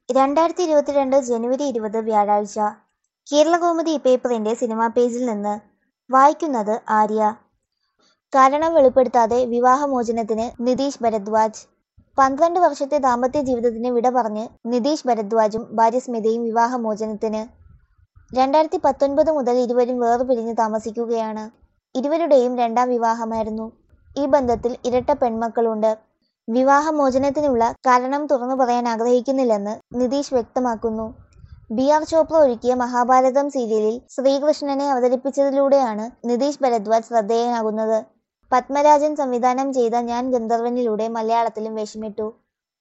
രണ്ടായിരത്തി ഇരുപത്തിരണ്ട് ജനുവരി ഇരുപത് വ്യാഴാഴ്ച കേരളകൗമുദി പേപ്പറിന്റെ സിനിമാ പേജിൽ നിന്ന് വായിക്കുന്നത് ആര്യ കാരണം വെളിപ്പെടുത്താതെ വിവാഹമോചനത്തിന് നിതീഷ് ഭരദ്വാജ് പന്ത്രണ്ട് വർഷത്തെ ദാമ്പത്യ ജീവിതത്തിന് വിട പറഞ്ഞ് നിതീഷ് ഭരദ്വാജും ഭാര്യ സ്മിതയും വിവാഹമോചനത്തിന് രണ്ടായിരത്തി പത്തൊൻപത് മുതൽ ഇരുവരും വേർപിരിഞ്ഞ് താമസിക്കുകയാണ് ഇരുവരുടെയും രണ്ടാം വിവാഹമായിരുന്നു ഈ ബന്ധത്തിൽ ഇരട്ട പെൺമക്കളുണ്ട് വിവാഹമോചനത്തിനുള്ള കാരണം തുറന്നു പറയാൻ ആഗ്രഹിക്കുന്നില്ലെന്ന് നിതീഷ് വ്യക്തമാക്കുന്നു ബി ആർ ചോപ്ര ഒരുക്കിയ മഹാഭാരതം സീരിയലിൽ ശ്രീകൃഷ്ണനെ അവതരിപ്പിച്ചതിലൂടെയാണ് നിതീഷ് ഭരദ്വാജ് ശ്രദ്ധേയനാകുന്നത് പത്മരാജൻ സംവിധാനം ചെയ്ത ഞാൻ ഗന്ധർവനിലൂടെ മലയാളത്തിലും വേഷമിട്ടു